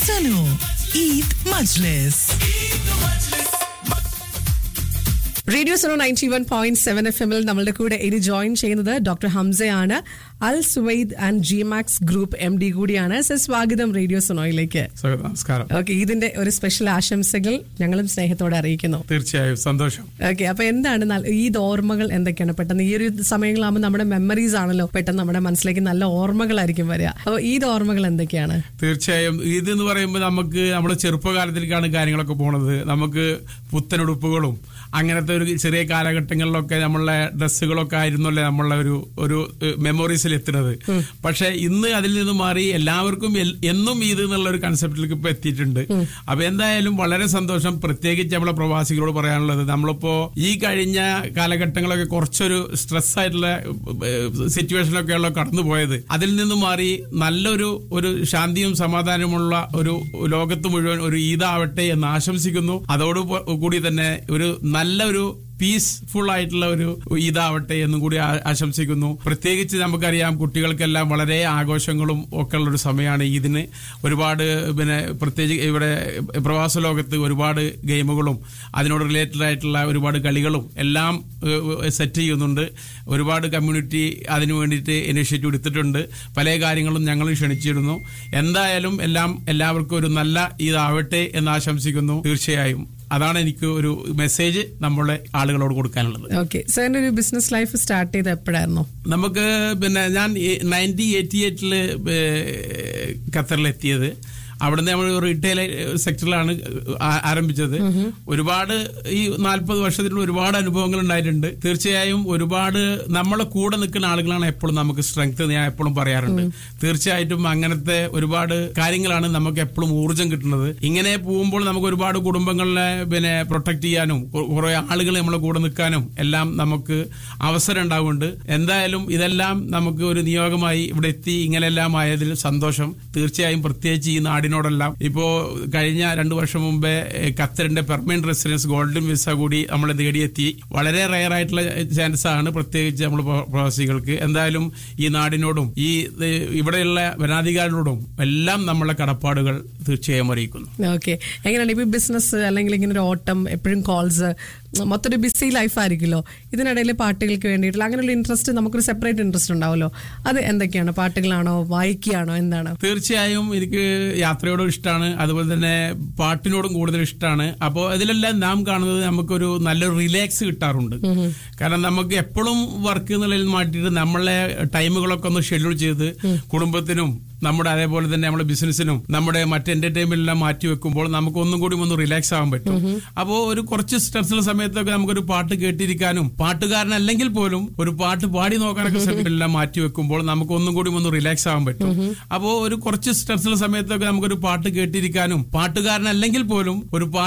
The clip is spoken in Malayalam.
Sano Eid Majlis. Radio Sono ninety one point seven F എമ്മിൽ നമ്മളുടെ കൂടെ ഇനി ജോയിൻ ചെയ്യുന്നത് ഡോക്ടർ ഹംസയാണ് Al Suwaid and G Max group M D കൂടിയാണ് സർ സ്വാഗതം റേഡിയോ സോണോയിലേക്ക് സ്വാഗതം നമസ്കാരം ഓക്കെ ഇതിന്റെ ഒരു സ്പെഷ്യൽ ആശംസകൾ ഞങ്ങളും സ്നേഹത്തോടെ അറിയിക്കുന്നു തീർച്ചയായും സന്തോഷം ഓക്കെ അപ്പൊ എന്താണ് നല്ല- ഈ ഓർമ്മകൾ എന്തൊക്കെയാണ് പെട്ടെന്ന് ഈ ഒരു സമയങ്ങളാകുമ്പോൾ നമ്മുടെ മെമ്മറീസ് ആണല്ലോ പെട്ടെന്ന് നമ്മുടെ മനസ്സിലേക്ക് നല്ല ഓർമ്മകളായിരിക്കും വരിക അപ്പൊ ഈ ഓർമ്മകൾ എന്തൊക്കെയാണ് തീർച്ചയായും ഇത് എന്ന് പറയുമ്പോൾ നമുക്ക് നമ്മുടെ ചെറുപ്പകാലത്തിലേക്കാണ് കാര്യങ്ങളൊക്കെ പോണത് നമുക്ക് പുത്തനുടുപ്പുകളും അങ്ങനത്തെ ഒരു ചെറിയ കാലഘട്ടങ്ങളിലൊക്കെ നമ്മളെ ഡ്രസ്സുകളൊക്കെ ആയിരുന്നല്ലേ നമ്മളെ ഒരു ഒരു മെമ്മറീസിൽ എത്തുന്നത് പക്ഷെ ഇന്ന് അതിൽ നിന്ന് മാറി എല്ലാവർക്കും എൽ- എന്നും ഇത് എന്നുള്ള ഒരു കൺസെപ്റ്റിലേക്ക് ഇപ്പൊ എത്തിയിട്ടുണ്ട് അപ്പൊ എന്തായാലും വളരെ സന്തോഷം പ്രത്യേകിച്ച് നമ്മളെ പ്രവാസികളോട് പറയാനുള്ളത് നമ്മളിപ്പോ ഈ കഴിഞ്ഞ കാലഘട്ടങ്ങളൊക്കെ കുറച്ചൊരു സ്ട്രെസ് ആയിട്ടുള്ള സിറ്റുവേഷനൊക്കെയുള്ള കടന്നു പോയത് അതിൽ നിന്ന് മാറി നല്ലൊരു ഒരു ശാന്തിയും സമാധാനമുള്ള ഒരു ലോകത്ത് മുഴുവൻ ഒരു ഈദാവട്ടെ എന്ന് ആശംസിക്കുന്നു അതോട് പോ- കൂടി തന്നെ ഒരു നല്ലൊരു പീസ്ഫുൾ ആയിട്ടുള്ള ഒരു ഇതാവട്ടെ എന്നും കൂടി ആ- ആശംസിക്കുന്നു പ്രത്യേകിച്ച് നമുക്കറിയാം കുട്ടികൾക്കെല്ലാം വളരെ ആഘോഷങ്ങളും ഒക്കെ ഉള്ള ഒരു സമയമാണ് ഇതിന് ഒരുപാട് പിന്നെ പ്രത്യേകിച്ച് ഇവിടെ പ്രവാസ ലോകത്ത് ഒരുപാട് ഗെയിമുകളും അതിനോട് റിലേറ്റഡ് ആയിട്ടുള്ള ഒരുപാട് കളികളും എല്ലാം സെറ്റ് ചെയ്യുന്നുണ്ട് ഒരുപാട് കമ്മ്യൂണിറ്റി അതിനു വേണ്ടിയിട്ട് ഇനിഷ്യേറ്റീവ് എടുത്തിട്ടുണ്ട് പല കാര്യങ്ങളും ഞങ്ങൾ ക്ഷണിച്ചിരുന്നു എന്തായാലും എല്ലാം എല്ലാവർക്കും ഒരു നല്ല ഇതാവട്ടെ എന്ന് ആശംസിക്കുന്നു തീർച്ചയായും അതാണ് എനിക്ക് ഒരു മെസ്സേജ് നമ്മളെ ആളുകളോട് കൊടുക്കാനുള്ളത് ഓക്കെ സാറിന്റെ ഒരു ബിസിനസ് ലൈഫ് സ്റ്റാർട്ട് ചെയ്ത് എപ്പോഴായിരുന്നു നമുക്ക് പിന്നെ ഞാൻ നയൻറ്റീൻ എയ്റ്റി എയ്റ്റില് ഖത്തറിലെത്തിയത് അവിടുന്ന് നമ്മൾ റീറ്റെയിൽ സെക്ടറിലാണ് ആ- ആരംഭിച്ചത് ഒരുപാട് ഈ നാൽപ്പത് വർഷത്തിൽ ഒരുപാട് അനുഭവങ്ങൾ ഉണ്ടായിട്ടുണ്ട് തീർച്ചയായും ഒരുപാട് നമ്മളെ കൂടെ നിൽക്കുന്ന ആളുകളാണ് എപ്പോഴും നമുക്ക് സ്ട്രെങ്ത് ഞാൻ എപ്പോഴും പറയാറുണ്ട് തീർച്ചയായിട്ടും അങ്ങനത്തെ ഒരുപാട് കാര്യങ്ങളാണ് നമുക്ക് എപ്പോഴും ഊർജം കിട്ടുന്നത് ഇങ്ങനെ പോകുമ്പോൾ നമുക്ക് ഒരുപാട് കുടുംബങ്ങളെ പിന്നെ പ്രൊട്ടക്ട് ചെയ്യാനും കു- കുറെ ആളുകൾ നമ്മളെ കൂടെ നിൽക്കാനും എല്ലാം നമുക്ക് അവസരം ഉണ്ടാവുന്നുണ്ട് എന്തായാലും ഇതെല്ലാം നമുക്ക് ഒരു നിയോഗമായി ഇവിടെ എത്തി ഇങ്ങനെല്ലാം ആയതിൽ സന്തോഷം തീർച്ചയായും പ്രത്യേകിച്ച് ഈ നാടിനോടെല്ലാം ഇപ്പോ കഴിഞ്ഞ രണ്ടു വർഷം മുമ്പേ ഏഹ്, ഖത്തറിന്റെ പെർമനന്റ് റെസിഡൻസ് ഗോൾഡൻ വിസ കൂടി നമ്മൾ നേടിയെത്തി വളരെ റയർ ആയിട്ടുള്ള ചാൻസ് ആണ് പ്രത്യേകിച്ച് നമ്മൾ പ്രവാസികൾക്ക് എന്തായാലും ഈ നാടിനോടും ഈ ഏഹ്, ഇവിടെയുള്ള ഭരണാധികാരികളോടും എല്ലാം നമ്മളെ കടപ്പാടുകൾ തീർച്ചയായും അറിയിക്കുന്നു ഓക്കെ എങ്ങനെയാണ് ഇപ്പൊ ബിസിനസ് അല്ലെങ്കിൽ ഇങ്ങനെ ഒരു ഓട്ടം എപ്പോഴും കോൾസ് മൊത്തം ഒരു ബിസി ലൈഫ് ആയിരിക്കുമല്ലോ ഇതിനിടയിൽ പാട്ടുകൾക്ക് വേണ്ടിയിട്ടുള്ള അങ്ങനെയുള്ള ഇൻട്രസ്റ്റ് നമുക്കൊരു സെപ്പറേറ്റ് ഇൻട്രസ്റ്റ് ഉണ്ടാവുമല്ലോ അത് എന്തൊക്കെയാണ് പാട്ടുകളാണോ വായിക്കുകയാണോ എന്താണ് തീർച്ചയായും എനിക്ക് യാത്രയോടും ഇഷ്ടമാണ് അതുപോലെ തന്നെ പാട്ടിനോടും കൂടുതൽ ഇഷ്ടമാണ് അപ്പോൾ അതിലെല്ലാം നാം കാണുന്നത് നമുക്കൊരു നല്ലൊരു റിലാക്സ് കിട്ടാറുണ്ട് കാരണം നമുക്ക് എപ്പോഴും വർക്ക് എന്നുള്ളതിൽ മാറ്റിയിട്ട് നമ്മളെ ടൈമുകളൊക്കെ ഒന്ന് ഷെഡ്യൂൾ ചെയ്ത് കുടുംബത്തിനും നമ്മുടെ അതേപോലെ തന്നെ നമ്മുടെ ബിസിനസ്സിനും നമ്മുടെ മറ്റ് എന്റർടൈൻമെന്റിനെല്ലാം മാറ്റി വെക്കുമ്പോൾ നമുക്ക് ഒന്നും കൂടി ഒന്ന് റിലാക്സ് ആവാൻ പറ്റും അപ്പോൾ ഒരു കുറച്ച് സ്ട്രെസ്സുള്ള സമയത്തൊക്കെ നമുക്കൊരു പാട്ട് കേട്ടിരിക്കാനും പാട്ടുകാരനല്ലെങ്കിൽ പോലും ഒരു പാട്ട് പാടി നോക്കാനൊക്കെ സമയമെല്ലാം മാറ്റി വെക്കുമ്പോൾ നമുക്ക് ഒന്നും കൂടി ഒന്ന് റിലാക്സ് ആവാൻ പറ്റും അപ്പോൾ ഒരു കുറച്ച് സ്ട്രെസ്സുള്ള സമയത്തൊക്കെ നമുക്കൊരു പാട്ട് കേട്ടിരിക്കാനും പാട്ടുകാരനല്ലെങ്കിൽ പോലും ഒരു പാട്ട്